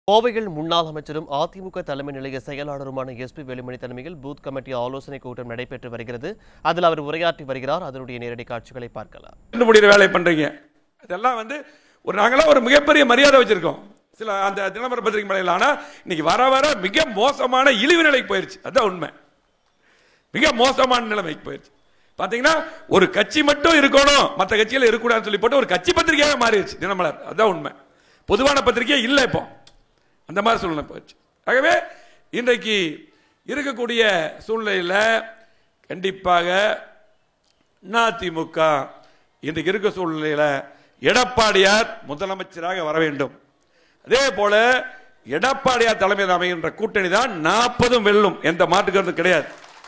கோவையில் முன்னாள் அமைச்சரும் அதிமுக தலைமை நிலைய செயலாளருமான எஸ்பி வேலுமணி தலைமையில் பூத் கமிட்டி ஆலோசனை கூட்டம் நடைபெற்று வருகிறது அதில் அவர் உரையாற்றி வருகிறார் அதனுடைய நேரடி காட்சிகளை பார்க்கலாம் ரெண்டு முடிகிற வேலையை பண்றீங்க இதெல்லாம் வந்து ஒரு நாங்களாம் ஒரு மிகப்பெரிய மரியாதை வச்சிருக்கோம் சில அந்த தினமர பத்திரிகை மலையில் ஆனால் இன்னைக்கு வர வர மிக மோசமான இழிவு நிலைக்கு போயிருச்சு அதான் உண்மை மிக மோசமான நிலைமைக்கு போயிருச்சு பாத்தீங்கன்னா ஒரு கட்சி மட்டும் இருக்கணும் மற்ற கட்சியில இருக்கக்கூடாதுன்னு சொல்லி போட்டு ஒரு கட்சி பத்திரிகையாக மாறிடுச்சு தினமலர் அதான் உண்மை பொதுவான பத்திரிகை இல்லை இப்போ அந்த மாதிரி சூழ்நிலை போயிடுச்சு ஆகவே இன்றைக்கு இருக்கக்கூடிய சூழ்நிலையில் கண்டிப்பாக அதிமுக இன்றைக்கு இருக்க சூழ்நிலையில் எடப்பாடியார் முதலமைச்சராக வர வேண்டும் அதே போல எடப்பாடியார் தலைமையில் அமைகின்ற கூட்டணி தான் நாற்பதும் வெல்லும் எந்த மாற்று கருத்து கிடையாது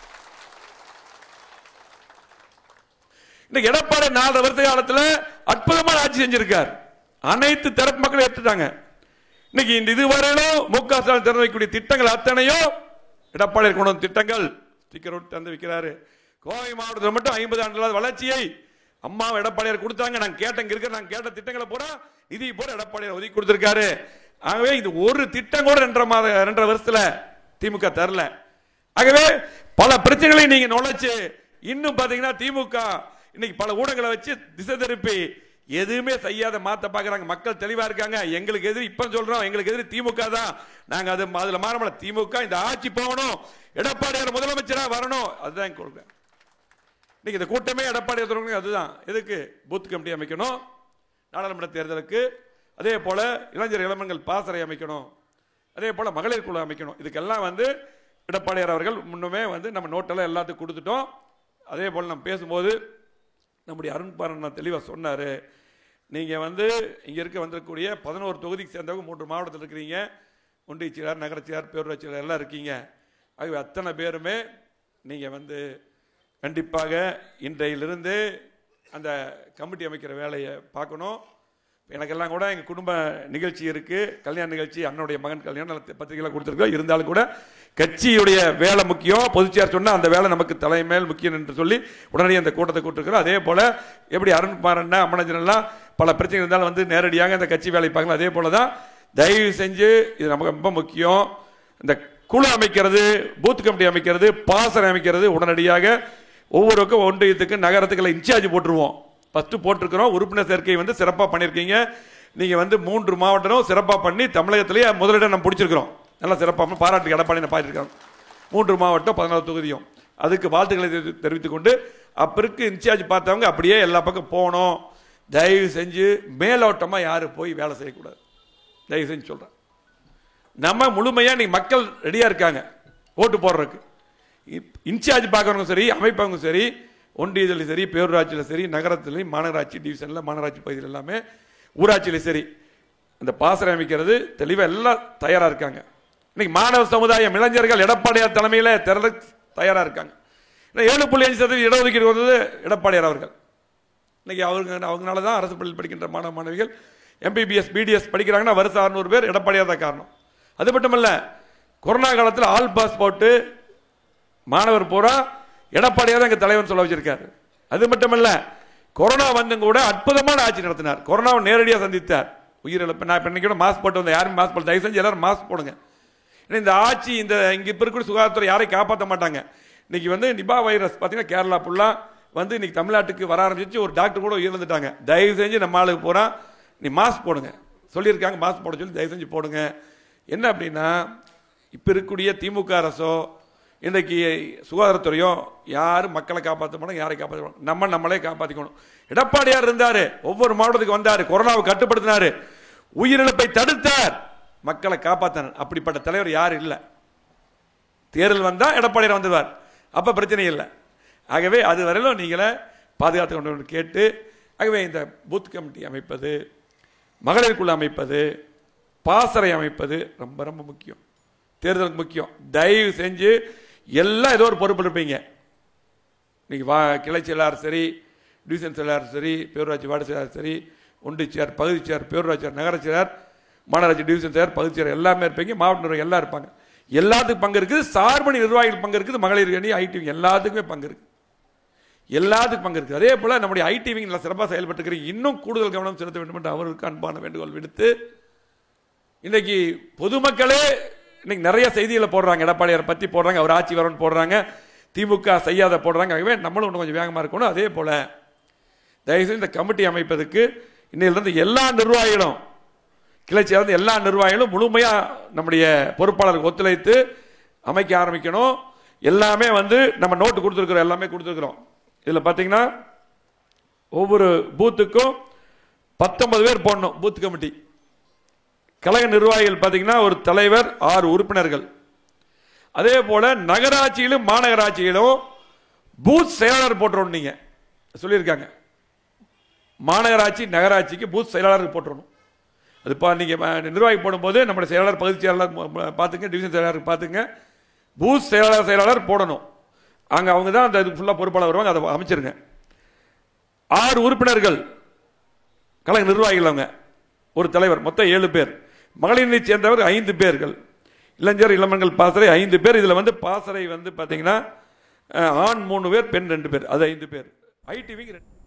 இந்த எடப்பாடி நாலு வருஷ காலத்துல அற்புதமான ஆட்சி செஞ்சிருக்கார் அனைத்து தரப்பு மக்களும் ஏற்றுட்டாங்க இன்னைக்கு இந்த இதுவரையிலும் மு க ஸ்டாலின் திறந்து வைக்கக்கூடிய திட்டங்கள் அத்தனையும் எடப்பாடி கொண்டு வந்த திட்டங்கள் ஸ்டிக்கர் ஒட்டி தந்து வைக்கிறாரு கோவை மாவட்டத்தில் மட்டும் ஐம்பது ஆண்டுகளாவது வளர்ச்சியை அம்மா எடப்பாடியார் கொடுத்தாங்க நான் கேட்டேன் இங்க இருக்கிற நான் கேட்ட திட்டங்களை பூரா நிதி பூரா எடப்பாடியார் ஒதுக்கி கொடுத்திருக்காரு ஆகவே இது ஒரு திட்டம் கூட ரெண்டரை மாத ரெண்டரை வருஷத்துல திமுக தரல ஆகவே பல பிரச்சனைகளை நீங்க நுழைச்சு இன்னும் பாத்தீங்கன்னா திமுக இன்னைக்கு பல ஊடகங்களை வச்சு திசை திருப்பி எதுவுமே செய்யாத மாத்த பாக்குறாங்க மக்கள் தெளிவா இருக்காங்க எங்களுக்கு எதிரி இப்ப சொல்றோம் எங்களுக்கு எதிரி திமுக தான் நாங்க அது அதுல மாறமல திமுக இந்த ஆட்சி போகணும் எடப்பாடியார் முதலமைச்சரா வரணும் அதுதான் எங்க கொள்கை இன்னைக்கு இந்த கூட்டமே எடப்பாடி தொடங்க அதுதான் எதுக்கு பூத் கமிட்டி அமைக்கணும் நாடாளுமன்ற தேர்தலுக்கு அதே போல இளைஞர் இளமங்கள் பாசறை அமைக்கணும் அதே போல மகளிர் குழு அமைக்கணும் இதுக்கெல்லாம் வந்து எடப்பாடியார் அவர்கள் முன்னுமே வந்து நம்ம நோட்டெல்லாம் எல்லாத்துக்கும் கொடுத்துட்டோம் அதே போல் நம்ம பேசும்போது நம்முடைய அருண் பாரன் தெளிவாக சொன்னார் நீங்கள் வந்து இங்கே இருக்க வந்திருக்கக்கூடிய பதினோரு தொகுதிக்கு சேர்ந்தவங்க மூன்று மாவட்டத்தில் இருக்கிறீங்க ஒன்றிய செயலாளர் நகர செயலாளர் பேரூராட்சி செயலாளர் எல்லாம் இருக்கீங்க ஆகவே அத்தனை பேருமே நீங்கள் வந்து கண்டிப்பாக இன்றையிலிருந்து அந்த கமிட்டி அமைக்கிற வேலையை பார்க்கணும் எனக்கெல்லாம் கூட எங்கள் குடும்ப நிகழ்ச்சி இருக்கு கல்யாண நிகழ்ச்சி அண்ணனுடைய மகன் கல்யாணம் பத்திரிகைலாம் கொடுத்துருக்கோம் இருந்தாலும் கூட கட்சியுடைய வேலை முக்கியம் பொதுச்செயர் சொன்னால் அந்த வேலை நமக்கு தலைமையில் முக்கியம் என்று சொல்லி உடனடியாக அந்த கூட்டத்தை கூட்டிருக்கிறோம் அதே போல எப்படி அருண்குமார் அண்ணா அம்மனஜன் எல்லாம் பல பிரச்சனை இருந்தாலும் வந்து நேரடியாக அந்த கட்சி வேலை பார்க்கலாம் அதே போல தான் தயவு செஞ்சு இது நமக்கு ரொம்ப முக்கியம் இந்த குழு அமைக்கிறது பூத் கமிட்டி அமைக்கிறது பாசறை அமைக்கிறது உடனடியாக ஒவ்வொருக்கும் ஒன்றியத்துக்கு நகரத்துக்குள்ள இன்சார்ஜ் போட்டுருவோம் ஃபர்ஸ்ட் போட்டிருக்கிறோம் உறுப்பினர் சேர்க்கை வந்து சிறப்பாக பண்ணியிருக்கீங்க நீங்க வந்து மூன்று மாவட்டம் சிறப்பாக பண்ணி தமிழகத்திலேயே முதலிடம் நம்ம பிடிச்சிருக்கிறோம் நல்லா சிறப்பாக பாராட்டு எடப்பாடி பாடியிருக்காங்க மூன்று மாவட்டம் பதினாறு தொகுதியும் அதுக்கு வாழ்த்துக்களை தெரி- தெரிவித்துக் கொண்டு அப்ப இருக்கு இன்சார்ஜ் பார்த்தவங்க அப்படியே எல்லா பக்கம் போகணும் தயவு செஞ்சு மேலோட்டமா யாரும் போய் வேலை செய்யக்கூடாது தயவு செஞ்சு சொல்றேன் நம்ம முழுமையா நீ மக்கள் ரெடியா இருக்காங்க ஓட்டு போடுறதுக்கு இப்- இன்சார்ஜ் பார்க்கறவங்க சரி அமைப்பவங்க சரி ஒன்றியத்தில் சரி பேரூராட்சியில் சரி நகரத்துலையும் மாநகராட்சி டிவிஷனில் மாநகராட்சி பகுதியில் எல்லாமே ஊராட்சியில் சரி அந்த பாசறை அமைக்கிறது தெளிவாக எல்லாம் தயாராக இருக்காங்க இன்னைக்கு மாணவ சமுதாயம் இளைஞர்கள் எடப்பாடியார் தலைமையில் திரள தயாராக இருக்காங்க இன்னும் ஏழு புள்ளி அஞ்சு சதவீதம் இடஒதுக்கீடு வந்தது எடப்பாடியார் அவர்கள் இன்னைக்கு அவங்க அவங்களால தான் அரசு பள்ளியில் படிக்கின்ற மாணவ மாணவிகள் எம்பிபிஎஸ் பிடிஎஸ் படிக்கிறாங்கன்னா வருஷம் அறுநூறு பேர் எடப்பாடியார் தான் காரணம் அது மட்டும் இல்ல கொரோனா காலத்தில் ஆல் பாஸ் போட்டு மாணவர் பூரா எடப்பாடியார் தான் எங்க தலைவர் சொல்ல வச்சிருக்காரு அது மட்டுமல்ல கொரோனா வந்தும் கூட அற்புதமான ஆட்சி நடத்தினார் கொரோனாவை நேரடியாக சந்தித்தார் உயிரிழப்பு நான் இப்போ இன்னைக்கு கூட மாஸ்க் போட்டு வந்தேன் யாரும் மாஸ்க் போட தயவு செஞ்சு எல்லாரும் மாஸ்க் போடுங்க ஏன்னா இந்த ஆட்சி இந்த இங்க இப்ப இருக்கிற சுகாதாரத்துறை யாரையும் காப்பாற்ற மாட்டாங்க இன்னைக்கு வந்து நிபா வைரஸ் பார்த்தீங்கன்னா கேரளா ஃபுல்லா வந்து இன்னைக்கு தமிழ்நாட்டுக்கு வர ஆரம்பிச்சு ஒரு டாக்டர் கூட உயிர்ந்துட்டாங்க தயவு செஞ்சு நம்ம ஆளுக்கு பூரா நீ மாஸ்க் போடுங்க சொல்லியிருக்காங்க மாஸ்க் போட சொல்லி தயவு செஞ்சு போடுங்க என்ன அப்படின்னா இப்ப இருக்கக்கூடிய திமுக அரசோ இன்றைக்கு சுகாதாரத்துறையோ யாரும் மக்களை காப்பாற்ற மாட்டோம் யாரை காப்பாற்ற மாட்டோம் நம்ம நம்மளே காப்பாற்றிக்கணும் எடப்பாடியார் இருந்தாரு ஒவ்வொரு மாவட்டத்துக்கு வந்தாரு கொரோனாவை கட்டுப்படுத்தினாரு உயிரிழப்பை தடுத்தார் மக்களை காப்பாற்றினார் அப்படிப்பட்ட தலைவர் யாரும் இல்லை தேர்தல் வந்தா எடப்பாடியார் வந்துடுவார் அப்ப பிரச்சனை இல்லை ஆகவே அது வரையிலும் நீங்களே பாதுகாத்து கொண்டு வந்து கேட்டு ஆகவே இந்த பூத் கமிட்டி அமைப்பது மகளிர் குழு அமைப்பது பாசறை அமைப்பது ரொம்ப ரொம்ப முக்கியம் தேர்தலுக்கு முக்கியம் தயவு செஞ்சு எல்லாம் ஏதோ ஒரு பொறுப்பு இருப்பீங்க இன்னைக்கு வா கிளை செயலாளர் சரி டிவிஷன் செயலாளர் சரி பேரூராட்சி வார்டு செயலாளர் சரி ஒன்றிய செயலர் பகுதி செயலர் பேரூராட்சி செயலர், நகர செயலர் மாநகராட்சி டிவிஷன் செயலர் பகுதி செயலர் எல்லாமே இருப்பீங்க மாவட்ட நிர்வாகம் எல்லாம் இருப்பாங்க எல்லாத்துக்கும் பங்கு இருக்குது சார்பணி நிர்வாகிகள் பங்கு இருக்குது மகளிர் அணி ஐடி எல்லாத்துக்குமே பங்கு இருக்கு எல்லாத்துக்கும் பங்கு இருக்குது அதே போல நம்முடைய ஐடி நல்லா சிறப்பாக செயல்பட்டு இன்னும் கூடுதல் கவனம் செலுத்த வேண்டும் என்று அவருக்கு அன்பான வேண்டுகோள் விடுத்து இன்னைக்கு பொதுமக்களே இன்னைக்கு நிறைய செய்திகளை போடுறாங்க எடப்பாடியாரை பத்தி போடுறாங்க அவர் ஆட்சி வரணும் போடுறாங்க திமுக செய்யாத போடுறாங்க ஆகவே நம்மளும் இன்னும் கொஞ்சம் வேகமா இருக்கணும் அதே போல தயவுசெய்து இந்த கமிட்டி அமைப்பதற்கு இன்னையிலிருந்து எல்லா நிர்வாகிகளும் கிளை சேர்ந்த எல்லா நிர்வாகிகளும் முழுமையா நம்முடைய பொறுப்பாளருக்கு ஒத்துழைத்து அமைக்க ஆரம்பிக்கணும் எல்லாமே வந்து நம்ம நோட்டு கொடுத்துருக்குறோம் எல்லாமே கொடுத்துருக்குறோம் இதில் பார்த்தீங்கன்னா ஒவ்வொரு பூத்துக்கும் பத்தொன்பது பேர் போடணும் பூத் கமிட்டி கழக நிர்வாகிகள் பார்த்தீங்கன்னா ஒரு தலைவர் ஆறு உறுப்பினர்கள் அதே போல நகராட்சியிலும் மாநகராட்சியிலும் பூத் செயலாளர் போட்டுறணும் நீங்க சொல்லியிருக்காங்க மாநகராட்சி நகராட்சிக்கு பூத் செயலாளர் போட்டுறணும் அது இப்போ நீங்கள் நிர்வாகி போடும்போது நம்முடைய செயலாளர் பகுதி செயலாளர் ம- ம- பார்த்துங்க டிவிஷன் செயலாளர் பார்த்துங்க பூத் செயலாளர் செயலாளர் போடணும் அங்கே அவங்க தான் அந்த இது ஃபுல்லாக பொறுப்பாளர் வருவாங்க அதை அமைச்சிருங்க ஆறு உறுப்பினர்கள் கழக நிர்வாகிகள் அவங்க ஒரு தலைவர் மொத்தம் ஏழு பேர் மகளிரை சேர்ந்தவர் ஐந்து பேர்கள் இளைஞர் இளமன்கள் பாசறை ஐந்து பேர் இதில் வந்து பாசறை வந்து பார்த்தீங்கன்னா அஹ், ஆண் மூணு பேர் பெண் ரெண்டு பேர் அது ஐந்து பேர் ஐடிவிக்கு ரெண்டு